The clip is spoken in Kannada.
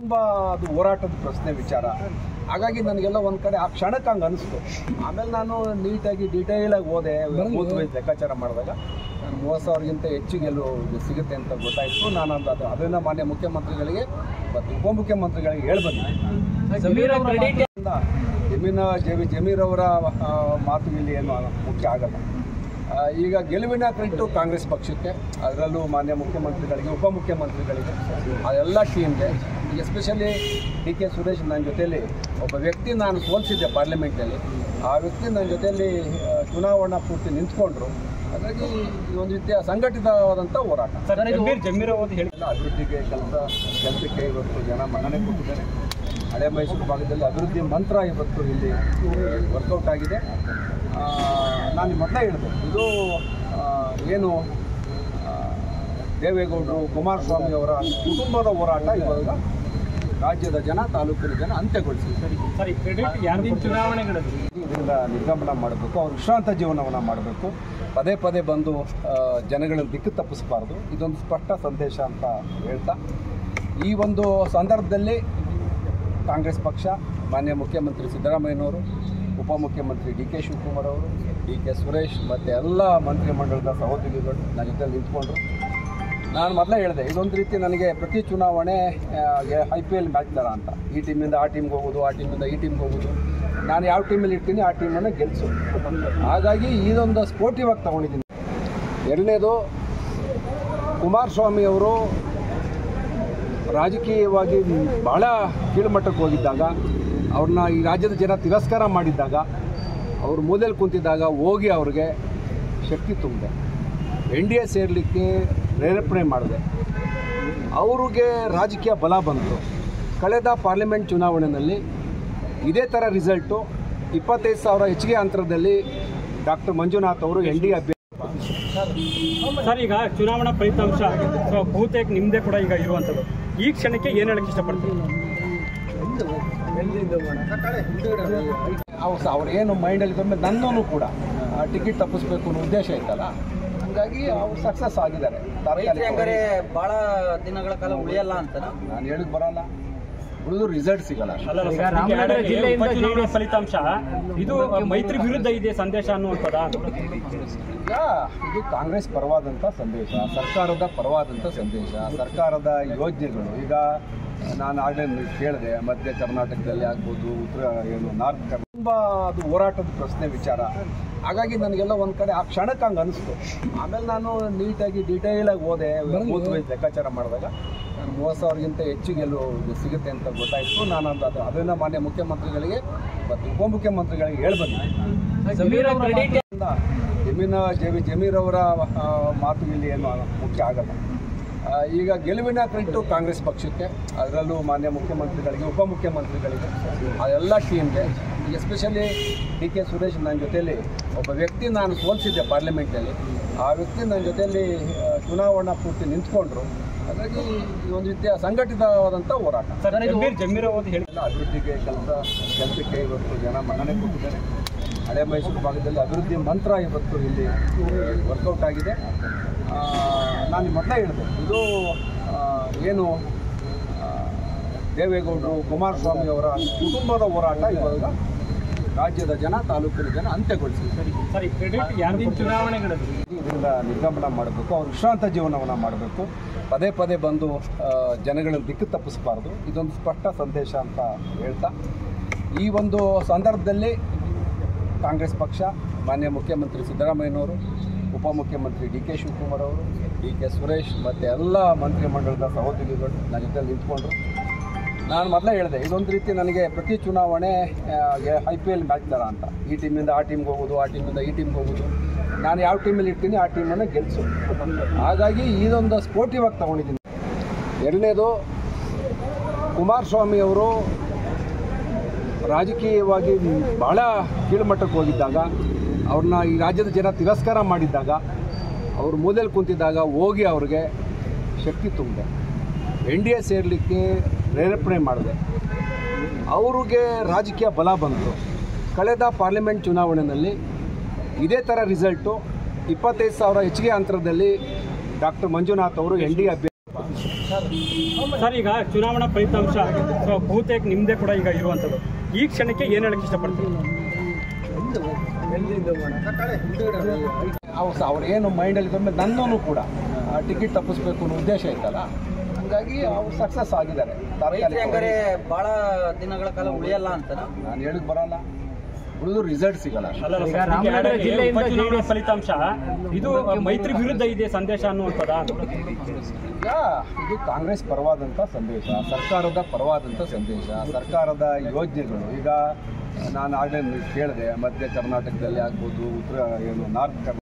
ತುಂಬ ಅದು ಹೋರಾಟದ ಪ್ರಶ್ನೆ ವಿಚಾರ ಹಾಗಾಗಿ ನನಗೆಲ್ಲ ಒಂದು ಕಡೆ ಆ ಕ್ಷಣಕ್ಕೆ ಹಂಗೆ ಅನಿಸ್ತು ಆಮೇಲೆ ನಾನು ನೀಟಾಗಿ ಡೀಟೇಲಾಗಿ ಓದೆ ಬೂತ್ ವೈಸ್ ಲೆಕ್ಕಾಚಾರ ಮಾಡಿದಾಗ ನಾನು ಮೂವತ್ತು ಸಾವಿರಗಿಂತ ಹೆಚ್ಚು ಗೆಲುವು ಇದು ಸಿಗುತ್ತೆ ಅಂತ ಗೊತ್ತಾಯಿತು ನಾನು ಅದು ಅದು ಅದನ್ನು ಮಾನ್ಯ ಮುಖ್ಯಮಂತ್ರಿಗಳಿಗೆ ಮತ್ತು ಉಪಮುಖ್ಯಮಂತ್ರಿಗಳಿಗೆ ಹೇಳಿ ಬಂದಿದ್ದೆ ಜಮೀನ ಜಮಿ ಜಮೀರ್ ಅವರ ಆ, ಮಾತು ಇಲ್ಲಿ ಏನು ಮುಖ್ಯ ಆಗಲ್ಲ ಆ, ಈಗ ಗೆಲುವಿನ ಕ್ರೆಡಿಟು ಕಾಂಗ್ರೆಸ್ ಪಕ್ಷಕ್ಕೆ ಅದರಲ್ಲೂ ಮಾನ್ಯ ಮುಖ್ಯಮಂತ್ರಿಗಳಿಗೆ ಉಪಮುಖ್ಯಮಂತ್ರಿಗಳಿಗೆ ಆ ಎಲ್ಲ ಟೀಮ್ಗೆ ಈಗ ಎಸ್ಪೆಷಲಿ ಡಿ ಕೆ ಸುರೇಶ್ ನನ್ನ ಜೊತೆಯಲ್ಲಿ ಒಬ್ಬ ವ್ಯಕ್ತಿ ನಾನು ಸೋಲಿಸಿದ್ದೆ ಪಾರ್ಲಿಮೆಂಟಲ್ಲಿ ಆ ವ್ಯಕ್ತಿ ನನ್ನ ಜೊತೆಯಲ್ಲಿ ಆ, ಚುನಾವಣಾ ಪೂರ್ತಿ ನಿಂತ್ಕೊಂಡ್ರು ಹಾಗಾಗಿ ಈ ಒಂದು ರೀತಿಯ ಸಂಘಟಿತವಾದಂಥ ಹೋರಾಟ ಜಮೀರ್ ಅವರು ಹೇಳಿ ಎಲ್ಲ ಅಭಿವೃದ್ಧಿಗೆ ಕೆಲಸ ಕೆಲಸಕ್ಕೆ ಇವತ್ತು ಜನ ಮನ್ನಣೆ ಕೊಟ್ಟಿದ್ದಾರೆ ಹಳೆ ಮೈಸೂರು ಭಾಗದಲ್ಲಿ ಅಭಿವೃದ್ಧಿ ಮಂತ್ರ ಇವತ್ತು ಇಲ್ಲಿ ವರ್ಕೌಟ್ ಆಗಿದೆ ಆ, ನಾನು ಮೊದಲೇ ಹೇಳಿದೆ ಇದು ಆ, ಏನು ಆ, ದೇವೇಗೌಡರು ಕುಮಾರಸ್ವಾಮಿ ಅವರ ಕುಟುಂಬದ ಹೋರಾಟ ಇವಾಗ ರಾಜ್ಯದ ಜನ ತಾಲೂಕಿನ ಜನ ಅಂತ್ಯಗೊಳಿಸಿದ್ದಾರೆ ಸರಿ ಕ್ರೆಡಿಟ್ ಯಾರು ಚುನಾವಣೆಗಳಲ್ಲಿ ಇದರಿಂದ ನಿರ್ಗಮನ ಮಾಡಬೇಕು ಅವ್ರು ವಿಶ್ರಾಂತ ಜೀವನವನ್ನು ಮಾಡಬೇಕು ಪದೇ ಪದೇ ಬಂದು ಆ, ಜನಗಳನ್ನು ದಿಕ್ಕು ತಪ್ಪಿಸಬಾರ್ದು ಇದೊಂದು ಸ್ಪಷ್ಟ ಸಂದೇಶ ಅಂತ ಹೇಳ್ತಾ ಈ ಒಂದು ಸಂದರ್ಭದಲ್ಲಿ ಕಾಂಗ್ರೆಸ್ ಪಕ್ಷ ಮಾನ್ಯ ಮುಖ್ಯಮಂತ್ರಿ ಸಿದ್ದರಾಮಯ್ಯನವರು ಉಪಮುಖ್ಯಮಂತ್ರಿ ಡಿ ಕೆ ಶಿವಕುಮಾರ್ ಅವರು ಡಿ ಕೆ ಸುರೇಶ್ ಮತ್ತು ಎಲ್ಲ ಮಂತ್ರಿಮಂಡಲದ ಸಹೋದ್ಯೋಗಿಗಳು ನನ್ನ ಜೊತೆ ನಿಂತ್ಕೊಂಡ್ರು ನಾನು ಮೊದಲೇ ಹೇಳಿದೆ ಇದೊಂದು ರೀತಿ ನನಗೆ ಪ್ರತಿ ಚುನಾವಣೆ ಐ ಪಿ ಎಲ್ ಮ್ಯಾಚ್ ಥರ ಅಂತ ಈ ಟೀಮಿಂದ ಆ ಟೀಮ್ಗೆ ಹೋಗೋದು ಆ ಟೀಮಿಂದ ಈ ಟೀಮ್ಗೆ ಹೋಗೋದು ನಾನು ಯಾವ ಟೀಮಲ್ಲಿ ಇರ್ತೀನಿ ಆ ಟೀಮನ್ನು ಗೆಲ್ಲಿಸು ಹಾಗಾಗಿ ಇದೊಂದು ಸ್ಪೋರ್ಟಿವ್ ಆಗಿ ತೊಗೊಂಡಿದ್ದೀನಿ ಎರಡನೇದು ಕುಮಾರಸ್ವಾಮಿ ಅವರು ರಾಜಕೀಯವಾಗಿ ಬಹಳ ಕೀಳುಮಟ್ಟಕ್ಕೆ ಹೋಗಿದ್ದಾಗ ಅವ್ರನ್ನ ಈ ರಾಜ್ಯದ ಜನ ತಿರಸ್ಕಾರ ಮಾಡಿದ್ದಾಗ ಅವ್ರು ಮೂಲೆಯಲ್ಲಿ ಕುಂತಿದ್ದಾಗ ಹೋಗಿ ಅವ್ರಿಗೆ ಶಕ್ತಿ ತುಂಬಿದೆ ಎನ್ ಡಿ ಎ ಸೇರಲಿಕ್ಕೆ ಪ್ರೇರೇಪಣೆ ಮಾಡಿದೆ ಅವ್ರಿಗೆ ರಾಜಕೀಯ ಬಲ ಬಂತು ಕಳೆದ ಪಾರ್ಲಿಮೆಂಟ್ ಚುನಾವಣೆಯಲ್ಲಿ ಇದೇ ಥರ ರಿಸಲ್ಟು ಇಪ್ಪತ್ತೈದು ಸಾವಿರ ಹೆಚ್ಚಿಗೆ ಅಂತರದಲ್ಲಿ ಡಾಕ್ಟರ್ ಮಂಜುನಾಥ್ ಅವರು ಎನ್ ಡಿ ಅಭ್ಯರ್ಥಿ ಸರ್ ಈಗ ಚುನಾವಣಾ ಫಲಿತಾಂಶ ಸೊ ಬಹುತೇಕ ನಿಮ್ಮದೇ ಕೂಡ ಈಗ ಇರುವಂಥದ್ದು ಈ ಕ್ಷಣಕ್ಕೆ ಏನು ಹೇಳಕ್ಕೆ ಇಷ್ಟಪಡ್ತೀನಿ ಅವ್ರು ಸ- ಅವ್ರು ಏನು ಮೈಂಡಲ್ಲಿ ಬಂದ ನನ್ನೂ ಕೂಡ ಟಿಕೆಟ್ ತಪ್ಪಿಸ್ಬೇಕು ಅನ್ನೋ ಉದ್ದೇಶ ಇತ್ತಲ್ಲ ಹಂಗಾಗಿ ಅವ್ರು ಸಕ್ಸಸ್ ಆಗಿದ್ದಾರೆ ಮೈತ್ರಿ ಹಂಗಾರೆ ತಾತ್ಕಾಲಿಕ ಬಹಳ ದಿನಗಳ ಕಾಲ ಉಳಿಯಲ್ಲ ಅಂತ ನಾನು ಹೇಳಿದ್ ಬರಲ್ಲ ಉಳಿದು ರಿಸಲ್ಟ್ ಸಿಗಲ್ಲ ಅಷ್ಟೇ. ಅಲ್ಲ ಸರ್, ಈಗ ಎರಡನೇ ಉಪಚುನಾವಣಾ ಫಲಿತಾಂಶ ಇದು ಮೈತ್ರಿ ವಿರುದ್ಧ ಇದೆ ಸಂದೇಶ ಅನ್ನುವಂಥದ್ದ ಈಗ ಇದು ಕಾಂಗ್ರೆಸ್ ಪರವಾದಂಥ ಸಂದೇಶ ಸರ್ಕಾರದ ಪರವಾದಂಥ ಸಂದೇಶ ಸರ್ಕಾರದ ಯೋಜನೆಗಳು ಈಗ ನಾನು ಆಗಲೇ ಕೇಳಿದೆ ಮಧ್ಯ ಕರ್ನಾಟಕದಲ್ಲಿ ಆಗ್ಬೋದು ಉತ್ತರ ಏನು ನಾರ್ತ್ ಕರ್ನಾಟಕ ತುಂಬ ಅದು ಹೋರಾಟದ ಪ್ರಶ್ನೆ ವಿಚಾರ ಹಾಗಾಗಿ ನನಗೆಲ್ಲ ಒಂದು ಕಡೆ ಆ ಕ್ಷಣಕ್ಕೆ ಹಂಗೆ ಅನಿಸ್ತು ಆಮೇಲೆ ನಾನು ನೀಟಾಗಿ ಡೀಟೇಲಾಗಿ ಓದೆ ಬೂತ್ ವೈಸ್ ಲೆಕ್ಕಾಚಾರ ಮಾಡಿದಾಗ ನಾನು ಮೂವತ್ತು ಸಾವಿರಗಿಂತ ಹೆಚ್ಚು ಗೆಲುವು ಇದು ಸಿಗುತ್ತೆ ಅಂತ ಗೊತ್ತಾಯಿತು ನಾನು ಅದು ಅದು ಅದನ್ನು ಮಾನ್ಯ ಮುಖ್ಯಮಂತ್ರಿಗಳಿಗೆ ಮತ್ತು ಉಪಮುಖ್ಯಮಂತ್ರಿಗಳಿಗೆ ಹೇಳಿ ಬಂದಿದ್ದೆ ಇಂದ ಜಮೀನ ಜಮಿ ಜಮೀರ್ ಅವರ ಆ, ಮಾತು ಇಲ್ಲಿ ಏನು ಮುಖ್ಯ ಆಗಲ್ಲ ಆ, ಈಗ ಗೆಲುವಿನ ಕ್ರೆಡಿಟು ಕಾಂಗ್ರೆಸ್ ಪಕ್ಷಕ್ಕೆ ಅದರಲ್ಲೂ ಮಾನ್ಯ ಮುಖ್ಯಮಂತ್ರಿಗಳಿಗೆ ಉಪಮುಖ್ಯಮಂತ್ರಿಗಳಿಗೆ ಆ ಎಲ್ಲ ಟೀಮ್ಗೆ ಈಗ ಎಸ್ಪೆಷಲಿ ಡಿ ಕೆ ಸುರೇಶ್ ನನ್ನ ಜೊತೆಯಲ್ಲಿ ಒಬ್ಬ ವ್ಯಕ್ತಿ ನಾನು ಸೋಲಿಸಿದ್ದೆ ಪಾರ್ಲಿಮೆಂಟಲ್ಲಿ ಆ ವ್ಯಕ್ತಿ ನನ್ನ ಜೊತೆಯಲ್ಲಿ ಆ, ಚುನಾವಣಾ ಪೂರ್ತಿ ನಿಂತ್ಕೊಂಡ್ರು ಹಾಗಾಗಿ ಈ ಒಂದು ರೀತಿಯ ಸಂಘಟಿತವಾದಂಥ ಹೋರಾಟ ಸರ್ ಜಮೀರ್ ಜಮೀರ್ ಅವರು ಹೇಳಿ ಎಲ್ಲ ಅಭಿವೃದ್ಧಿಗೆ ಕೆಲಸ ಕೆಲಸಕ್ಕೆ ಇವತ್ತು ಜನ ಮನ್ನಣೆ ಕೊಟ್ಟಿದ್ದಾರೆ ಹಳೆ ಮೈಸೂರು ಭಾಗದಲ್ಲಿ ಅಭಿವೃದ್ಧಿ ಮಂತ್ರ ಇವತ್ತು ಇಲ್ಲಿ ವರ್ಕೌಟ್ ಆಗಿದೆ ಆ, ನಾನು ಮೊದಲೇ ಹೇಳಿದೆ ಇದು ಆ, ಏನು ಆ, ದೇವೇಗೌಡರು ಕುಮಾರಸ್ವಾಮಿ ಅವರ ಕುಟುಂಬದ ಹೋರಾಟ ಇವಾಗ ರಾಜ್ಯದ ಜನ ತಾಲೂಕಿನ ಜನ ಅಂತ್ಯಗೊಳಿಸಿದ್ದಾರೆ ಸರಿ ಕ್ರೆಡಿಟ್ ಯಾರು ಚುನಾವಣೆಗಳಲ್ಲಿ ಇದರಿಂದ ನಿರ್ಗಮನ ಮಾಡಬೇಕು ಅವ್ರು ವಿಶ್ರಾಂತ ಜೀವನವನ್ನು ಮಾಡಬೇಕು ಪದೇ ಪದೇ ಬಂದು ಆ, ಜನಗಳನ್ನು ದಿಕ್ಕು ತಪ್ಪಿಸಬಾರ್ದು ಇದೊಂದು ಸ್ಪಷ್ಟ ಸಂದೇಶ ಅಂತ ಹೇಳ್ತಾ ಈ ಒಂದು ಸಂದರ್ಭದಲ್ಲಿ ಕಾಂಗ್ರೆಸ್ ಪಕ್ಷ ಮಾನ್ಯ ಮುಖ್ಯಮಂತ್ರಿ ಸಿದ್ದರಾಮಯ್ಯನವರು ಉಪಮುಖ್ಯಮಂತ್ರಿ ಡಿ ಕೆ ಶಿವಕುಮಾರ್ ಅವರು ಡಿ ಕೆ ಸುರೇಶ್ ಮತ್ತು ಎಲ್ಲ ಮಂತ್ರಿಮಂಡಲದ ಸಹೋದ್ಯೋಗಿಗಳು ನನ್ನ ಜೊತೆ ನಿಂತ್ಕೊಂಡ್ರು ನಾನು ಮೊದಲೇ ಹೇಳಿದೆ ಇದೊಂದು ರೀತಿ ನನಗೆ ಪ್ರತಿ ಚುನಾವಣೆ ಐ ಪಿ ಎಲ್ ಮ್ಯಾಚ್ ಥರ ಅಂತ ಈ ಟೀಮಿಂದ ಆ ಟೀಮ್ಗೆ ಹೋಗೋದು ಆ ಟೀಮಿಂದ ಈ ಟೀಮ್ಗೆ ಹೋಗೋದು ನಾನು ಯಾವ ಟೀಮಲ್ಲಿ ಇರ್ತೀನಿ ಆ ಟೀಮನ್ನು ಗೆಲ್ಲಿಸು ಹಾಗಾಗಿ ಇದೊಂದು ಸ್ಪೋರ್ಟಿವ್ ಆಗಿ ತೊಗೊಂಡಿದ್ದೀನಿ ಎರಡನೇದು ಕುಮಾರಸ್ವಾಮಿ ಅವರು ರಾಜಕೀಯವಾಗಿ ಬಹಳ ಕೀಳುಮಟ್ಟಕ್ಕೆ ಹೋಗಿದ್ದಾಗ ಅವ್ರನ್ನ ಈ ರಾಜ್ಯದ ಜನ ತಿರಸ್ಕಾರ ಮಾಡಿದ್ದಾಗ ಅವ್ರು ಮೂಲೆಯಲ್ಲಿ ಕುಂತಿದ್ದಾಗ ಹೋಗಿ ಅವ್ರಿಗೆ ಶಕ್ತಿ ತುಂಬಿದೆ ಎನ್ ಡಿ ಎ ಸೇರಲಿಕ್ಕೆ ಪ್ರೇರೇಪಣೆ ಮಾಡಿದೆ ಅವ್ರಿಗೆ ರಾಜಕೀಯ ಬಲ ಬಂತು ಕಳೆದ ಪಾರ್ಲಿಮೆಂಟ್ ಚುನಾವಣೆಯಲ್ಲಿ ಇದೇ ಥರ ರಿಸಲ್ಟು ಇಪ್ಪತ್ತೈದು ಸಾವಿರ ಹೆಚ್ಚಿಗೆ ಅಂತರದಲ್ಲಿ ಡಾಕ್ಟರ್ ಮಂಜುನಾಥ್ ಅವರು ಎನ್ ಡಿ ಅಭ್ಯರ್ಥಿ ಸರ್ ಈಗ ಚುನಾವಣಾ ಫಲಿತಾಂಶ ಸೊ ಬಹುತೇಕ ನಿಮ್ಮದೇ ಕೂಡ ಈಗ ಇರುವಂಥದ್ದು ಈ ಕ್ಷಣಕ್ಕೆ ಏನು ಹೇಳಕ್ಕೆ ಇಷ್ಟಪಡ್ತೀರಿ ಅವ್ರು ಸ- ಅವ್ರು ಏನು ಮೈಂಡಲ್ಲಿ ಇದ್ಮೇಲೆ ನನ್ನೂ ಕೂಡ ಟಿಕೆಟ್ ತಪ್ಪಿಸ್ಬೇಕು ಅನ್ನೋ ಉದ್ದೇಶ ಇತ್ತಲ್ಲ ಹಂಗಾಗಿ ಅವ್ರು ಸಕ್ಸಸ್ ಆಗಿದ್ದಾರೆ ಮೈತ್ರಿ ಹಂಗಾರೆ ತಾತ್ಕಾಲಿಕ ಬಹಳ ದಿನಗಳ ಕಾಲ ಉಳಿಯಲ್ಲ ಅಂತ ನಾನು ಹೇಳಕ್ ಬರಲ್ಲ ಉಳಿದು ರಿಸಲ್ಟ್ ಸಿಗಲ್ಲ ಅಷ್ಟೇ. ಅಲ್ಲಲ್ಲ ಸರ್, ಈಗ ಉಪಚುನಾವಣಾ ಫಲಿತಾಂಶ ಇದು ಮೈತ್ರಿ ವಿರುದ್ಧ ಇದೆ ಸಂದೇಶ ಅನ್ನುವಂಥದ್ದಾ ಈಗ ಇದು ಕಾಂಗ್ರೆಸ್ ಪರವಾದಂಥ ಸಂದೇಶ ಸರ್ಕಾರದ ಪರವಾದಂಥ ಸಂದೇಶ ಸರ್ಕಾರದ ಯೋಜನೆಗಳು ಈಗ ನಾನು ಆಗಲೇ ಕೇಳಿದೆ ಮಧ್ಯ ಕರ್ನಾಟಕದಲ್ಲಿ ಆಗ್ಬೋದು ಉತ್ತರ ಏನು ನಾರ್ತ್ ಕರ್ನಾಟಕ